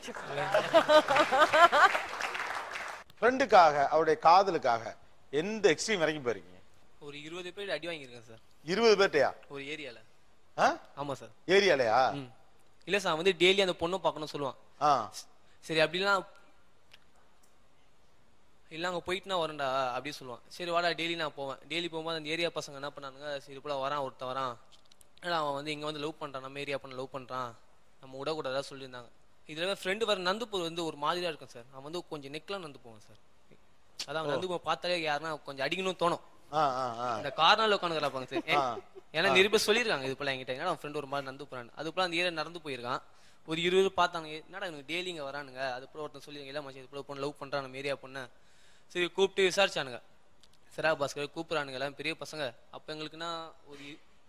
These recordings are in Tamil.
ஃப்ரெண்டுக்காக அவருடைய காதலுக்காக எந்த எக்ஸ்ட்ரீம் வரைக்கும் போயிருக்கீங்க ஒரு இருபது பேர் அடி வாங்கியிருக்கேன் சார் இருபது பேர்ட்டையா ஒரு ஏரியால ஆ ஆமா சார் ஏரியாலயா ம் இல்ல சார் வந்து டெய்லி அந்த பொண்ணை பார்க்கணும் சொல்லுவான் ஆ சரி அப்படிலாம் இல்ல அங்க போயிட்டு நான் வரேன்டா அப்படி சொல்லுவான் சரி வாடா டெய்லி நான் போவேன் டெய்லி போகும்போது அந்த ஏரியா பசங்க என்ன பண்ணானுங்க சரி போல வரான் ஒருத்தன் வரான் ஏன்னா அவன் வந்து இங்க வந்து லவ் பண்றான் நம்ம ஏரியா பண்ண லவ் பண்றான் நம்ம விடக்கூடாதா சொல்லியிருந்தாங்க இதுல ஃப்ரெண்டு வர நந்துப்பூர் வந்து ஒரு மாதிரியா இருக்கும் சார் அவன் வந்து கொஞ்சம் நெக்லாம் நந்து போவான் சார் அதான் அவன் நந்து போவான் பார்த்தாலே யாருன்னா கொஞ்சம் அடிக்கணும்னு தோணும் ஆ ஆ ஆ இந்த கார்னர்ல உட்காந்துக்கிறாப்பாங்க சார் ஏ- ஆ. ஏன்னா நிறைய பேர் சொல்லியிருக்காங்க இது போல என்கிட்ட ஏன்னா அவன் ஃப்ரெண்ட் ஒரு மாதிரி நடந்து போறான் அது போல அந்த ஏரியா நடந்து போயிருக்கான் ஒரு இருபது பார்த்தாங்க என்னடா எனக்கு டெய்லி இங்க வரானுங்க அது போல ஒருத்தன் சொல்லி இல்ல மச்சான் இது போல பொண்ணு லவ் பண்றான் நம்ம ஏரியா பொண்ணு சரி கூப்பிட்டு விசாரிச்சானுங்க சரா பாஸ்கர் கூப்பிடுறானுங்க எல்லாம் பெரிய பசங்க அப்ப எங்களுக்குன்னா ஒரு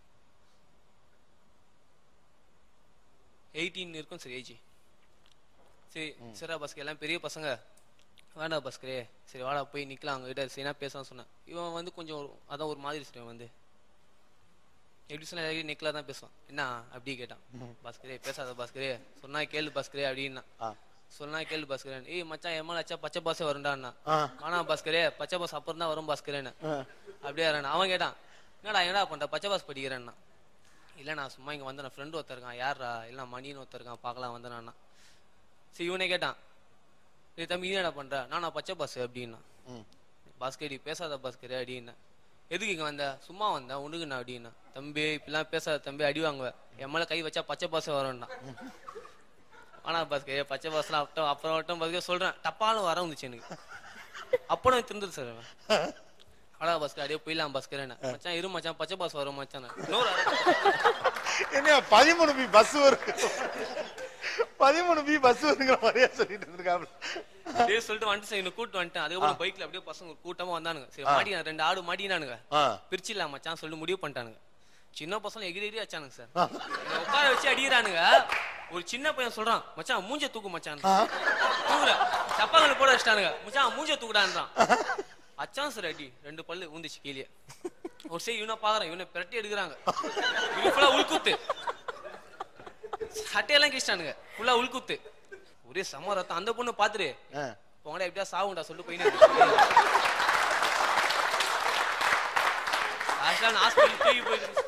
எயிட்டீன் இருக்கும் சரி ஏஜி சரி சரா பாஸ்கர் எல்லாம் பெரிய பசங்க வேண்டாம் பாஸ்கரே சரி வாடா போய் நிக்கலாம் அவங்க கிட்ட சரினா பேசலாம் சொன்னேன் இவன் வந்து கொஞ்சம் ஒரு- அதான் ஒரு மாதிரி சரி இவன் வந்து எப்படி சொன்னா நெக்லா தான் பேசுவான் என்ன அப்படி கேட்டான் பாஸ்கரே பேசாத பாஸ்கரே சொன்னா கேளு பாஸ்கரே அப்படின்னா ஆ. சொன்னா கேளு பாஸ்கரே ஏய் மச்சான் என் மேல அச்சா பச்சை பாசே வரும்டான்னா ஆ. ஆனா பாஸ்கரே பச்சை பாஸ் அப்புறம் தான் வரும் பாஸ்கரேன்னு ஆ. அப்படியே வரேன் அவன் கேட்டான் என்னடா என்னடா பண்ற பச்சை பாஸ் படிக்கிறேன்னா இல்ல நான் சும்மா இங்க வந்து நான் ஃப்ரெண்டு ஒருத்தர் இருக்கான் யாரா இல்ல மணின்னு ஒருத்தர் இருக்கான் பார்க்கலாம் வந்தேன் சரி இவனே கேட்டான் ஏய் தம்பி நீ என்னடா பண்ற நானா பச்சை பாஸ் அப்படின்னா ம். பாஸ்கரி பேசாத பாஸ்கரி அப்படின்னா எதுக்கு இங்க வந்த சும்மா வந்தேன் உனக்குண்ணா அப்படின்னா தம்பி இப்படிலாம் பேசாத தம்பி அடி வாங்குவ என் மேல கை வச்சா பச்சை பாசம் வரும்னா ஆனா பாஸ்கரி பச்சை பாசலாம் அப்புறம் அப்புறம் மட்டும் பாஸ்கர் சொல்றேன் டப்பாலும் வர வந்துச்சு எனக்கு அப்படம் திருந்தது சார் அவன் ஆனா பாஸ்கர் அப்படியே போயிடலாம் பாஸ்கர் என்ன மச்சான் இரு மச்சான் பச்சை பாஸ் வரும் மச்சான் இன்னொரு என்ன பதிமூணு பி பஸ் வருது பதிமூணு பி பஸ் வருங்கிற மாதிரியா சொல்லிட்டு இருக்காப்ல அப்படியே சொல்லிட்டு வந்துட்டு சரி கூட்டு வந்துட்டேன் அதுக்கப்புறம் பைக்ல அப்படியே பசங்க ஒரு கூட்டமா வந்தானுங்க சரி மாட்டினா ரெண்டு ஆடு மாட்டினானுங்க ஆ. பிரிச்சிடலாம் மச்சான் சொல்லி முடிவு பண்ணிட்டானுங்க சின்ன பசங்க எகிரி எகிரி வச்சானுங்க சார் என்னை உட்கார வச்சு அடிக்கிறானுங்க ஒரு சின்ன பையன் சொல்றான் மச்சான் மூஞ்ச தூக்கு மச்சான் தூக்குற சப்பாங்கல் போட வச்சிட்டானுங்க மச்சான் மூஞ்ச தூக்குடான்றான் அச்சான் சார் அடி ரெண்டு பல்லு ஊந்துச்சு கீழே ஒரு சரி இவனை பாக்குறேன் இவனை பிரட்டி எடுக்கிறாங்க இவன் ஃபுல்லா உள்குத்து சட்டையெல்லாம் கிழிச்சிட்டானுங்க ஃபுல்லா உள்குத்து ஒரே சம ரத்தம் அந்த பொண்ணு பாத்துரு ஆ. போங்கடா எப்படியா சாவுண்டா சொல்லிட்டு போயின்னு லாஸ்ட்ல ஹாஸ்பிட்டல் தூக்கி போயிட்டு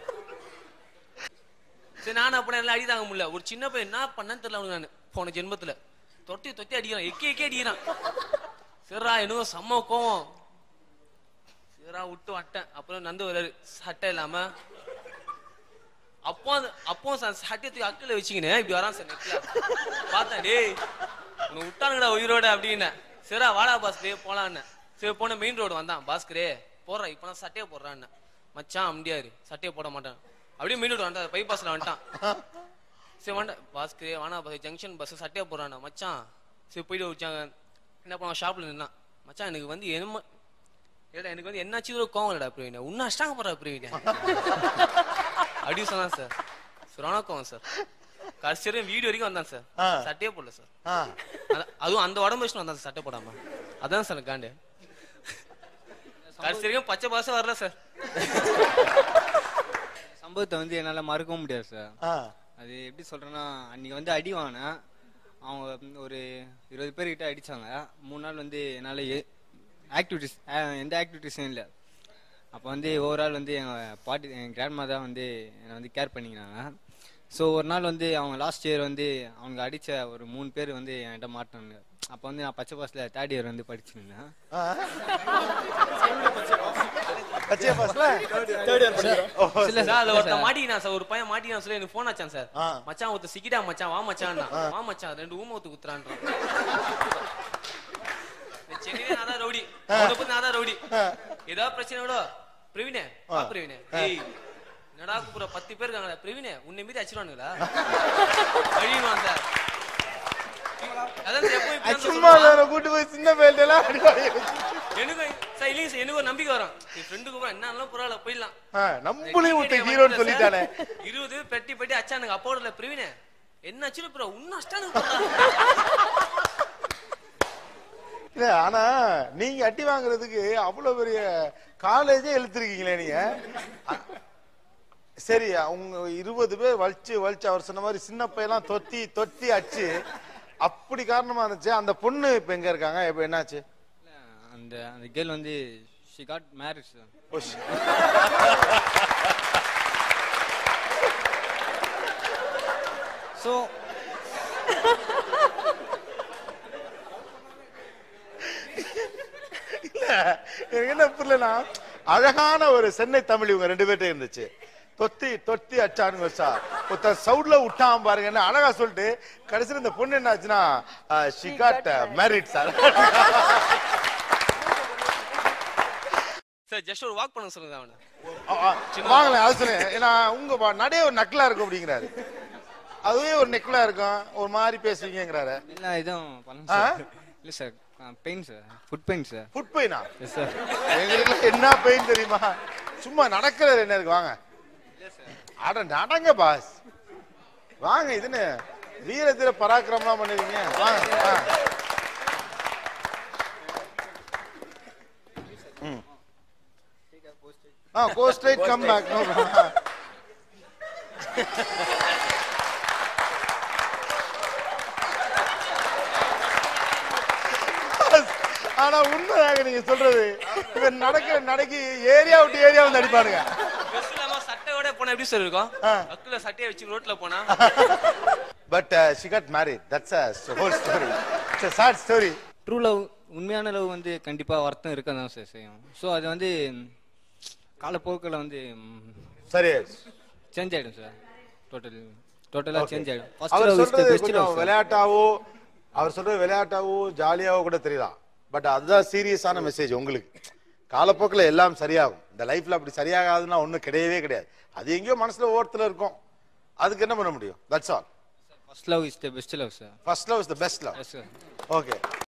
சரி நானும் அப்படி எல்லாம் அடி தாங்க முடியல ஒரு சின்ன பையன் என்ன பண்ணேன்னு தெரியல அவனுக்கு நான் போன ஜென்மத்துல தொட்டி தொட்டி அடிக்கிறான் எக்கி எக்கி அடிக்கிறான் சரிடா என்னவோ செம்ம கோவம் சரிடா விட்டு வட்டேன் அப்புறம் நந்து வர்றாரு சட்டை இல்லாம அப்போ அந்த- அப்போ ச- சட்டையத்துக்கு அக்கில வச்சுக்கினு இப்படி வரான் சார் நெட்ல பார்த்தேன் டேய் உன்னை விட்டானுங்கடா உயிரோட அப்படின்னு சரிடா வாடா பாஸ்கரே போலான்னு சரி போன மெயின் ரோடு வந்தான் பாஸ்கரே போடுறா இப்போ நான் சட்டையை போடுறான்னு மச்சான் முடியாது சட்டையை போட மாட்டேன் அப்படியே மெயின் ரோடு வந்துட்டான் பைபாஸ்ல வந்துட்டான் சரி வேண்டாம் பாஸ்கரே வானா பஸ் ஜங்ஷன் பஸ் சட்டையை போடுறான் மச்சான் சரி போயிட்டு வச்சாங்க என்ன பண்ணுவான் ஷாப்ல நின்னான் மச்சான் எனக்கு வந்து என்ன ஏடா எனக்கு வந்து என்னாச்சு ஒரு கோவம் இல்லடா பிரவீன் உன்ன அஷ்டாங்க போறா பிரவீன் அப்படி சொன்னான் சார் சுரான கோவம் சார் கடைசி வரையும் வீடு வரைக்கும் வந்தான் சார் ஆ. சட்டையே போடல சார் ஆ. அத- அதுவும் அந்த உடம்பு வச்சுட்டு வந்தான் சார் சட்டை போடாம அதான் சார் காண்டு கடைசி வரைக்கும் பச்சை பாசம் வரல சார் சம்பவத்தை வந்து என்னால் மறக்கவும் முடியாது சார் ஆ. அது எப்படி சொல்றேன்னா அன்னைக்கு வந்து அடி வாங்கினேன் அவங்க ஒரு இருபது பேர்கிட்ட அடிச்சாங்க மூணு நாள் வந்து என்னால் ஆக்டிவிட்டிஸ் எந்த ஆக்டிவிட்டிஸும் இல்லை அப்போ வந்து ஓவரால் வந்து எங்கள் பாட்டி என் கிராண்ட்மா தான் வந்து என்னை வந்து கேர் பண்ணிக்கினாங்க ஸோ ஒரு நாள் வந்து அவங்க லாஸ்ட் இயர் வந்து அவங்க அடித்த ஒரு மூணு பேர் வந்து என்கிட்ட மாட்டினாங்க அப்போ வந்து நான் பச்சை பாஸில் தேர்ட் இயர் வந்து படிச்சுருந்தேன் ஆ. பச்சை பஸ்ல ஓ, இல்ல சார் அதுல ஒருத்தன் மாட்டிக்கினான் சார் ஒரு பையன் மாட்டிக்கினான் சொல்லி எனக்கு போன் ஆச்சான் சார் ஆ. மச்சான் ஒருத்தர் சிக்கிட்டா மச்சான் வா மச்சான் வா மச்சான் ரெண்டு ஊம ஒத்து குத்துறான்றான் இந்த சென்னையில நான் தான் ரவுடி அவனை பத்தி நான் தான் ரவுடி ஏதாவது பிரச்சனை விட பிரவீனே வா பிரவீனே ஏய் என்னடா கூப்பிடுற பத்து பேர் இருக்காங்களா பிரவீனே உன்னை மீறி அடிச்சிருவானுங்களா அழிவான் சார் அதான் சார் எப்பவும் இப்படி தான் சார் சும்மா சொல்லுவான். வேற கூட்டு போய் சின்ன பேல்ட் எல்லாம் அடி வாங்கி வச்சு. எனக்கு சார் இல்லைங்க சார் எனக்கு ஒரு நம்பிக்கை வரும் என் ஃப்ரெண்டுக்கு கூட என்ன பரவாயில்ல போயிடலாம் ஆ, நம்மளையும் ஒருத்த ஹீரோன்னு சொல்லிட்டானே இருபது பெட்டி பெட்டி அச்சானுங்க அப்போடல பிரவீனே என்ன அச்சுல ப்ரோ உன்ன அஷ்டானுங்க இல்ல ஆனா நீங்க அடி வாங்குறதுக்கு அவ்வளவு பெரிய காலேஜே இழுத்துருக்கீங்களே நீங்க அ- சரி அவங்க இருபது பேர் வலிச்சு வலிச்சு அவர் சொன்ன மாதிரி சின்ன பையெல்லாம் தொத்தி தொத்தி அடிச்சு அப்படி காரணமா இருந்துச்சு அந்த பொண்ணு இப்ப எங்க இருக்காங்க இப்ப என்னாச்சு இல்ல, அந்த அந்த கேர்ள் வந்து she got marriage sir oh, ஷ். ஸோ இல்ல எனக்கு என்ன புரியலனா அழகான ஒரு சென்னை தமிழ் இவங்க ரெண்டு பேர்ட்ட இருந்துச்சு தொத்தி தொத்தி அச்சானுங்க சார் ஒருத்த சவுட்ல விட்டான் பாருங்கன்னு அழகா சொல்லிட்டு கடைசியில் இந்த பொண்ணு என்ன ஆச்சுன்னா she got married sir sir just ஒரு வாக் பண்ண சொல்லுங்க அவனை வாங்கல அது சொல்லுங்க ஏன்னா உங்க வா- நடே ஒரு நக்கலா இருக்கும் அப்படிங்கிறாரு அதுவே ஒரு நெக்லா இருக்கும் ஒரு மாதிரி பேசுவீங்கிறாரு இல்லை இதுவும் பண்ண ஆ? சார் இல்லை sir pain sir foot pain sir foot பெயினா எஸ் சார் எங்களுக்கு என்ன பெயின் தெரியுமா சும்மா நடக்கிறது என்ன இருக்கு வாங்க அட நடங்க பாஸ் வாங்க இதுன்னு வீர தீர பராக்கிரமலாம் பண்ணுவீங்க வாங்க ஆ. ம். ஆ go straight come back no ஆனா உண்மையாக நீங்க சொல்றது இவன் நடக்கிற நடக்கி ஏரியா விட்டு ஏரியா வந்து அடிப்பானுங்க ட்ரெஸ் இல்லாம சட்டையோட போனா எப்படி சார் இருக்கும் ஆ. அக்குல சட்டையை வச்சு ரோட்ல போனா but she got married that's a whole story it's a sad story true love உண்மையான லவ் வந்து கண்டிப்பாக வருத்தம் இருக்க தான் சார் செய்யும் ஸோ அது வந்து காலப்போக்கில் வந்து சரி சேஞ்ச் ஆகிடும் சார் டோட்டல் டோட்டலாக சேஞ்ச் ஆகிடும் ஃபர்ஸ்ட் அவர் லவ் இஸ் த சொல்றது பெஸ்ட் கொஞ்சம் லவ் விளையாட்டாவோ அவர் சொல்றது விளையாட்டாவோ ஜாலியாவோ கூட தெரியலாம் பட் அதுதான் சீரியஸான மெசேஜ் உங்களுக்கு காலப்போக்கில் எல்லாம் சரியாகும் இந்த லைஃப்ல அப்படி சரியாகாதுன்னா ஒண்ணும் கிடையவே கிடையாது அது எங்கேயோ மனசுல ஓரத்துல இருக்கும் அதுக்கு என்ன பண்ண முடியும் that's all first love is the best love sir first love is the best love yes sir okay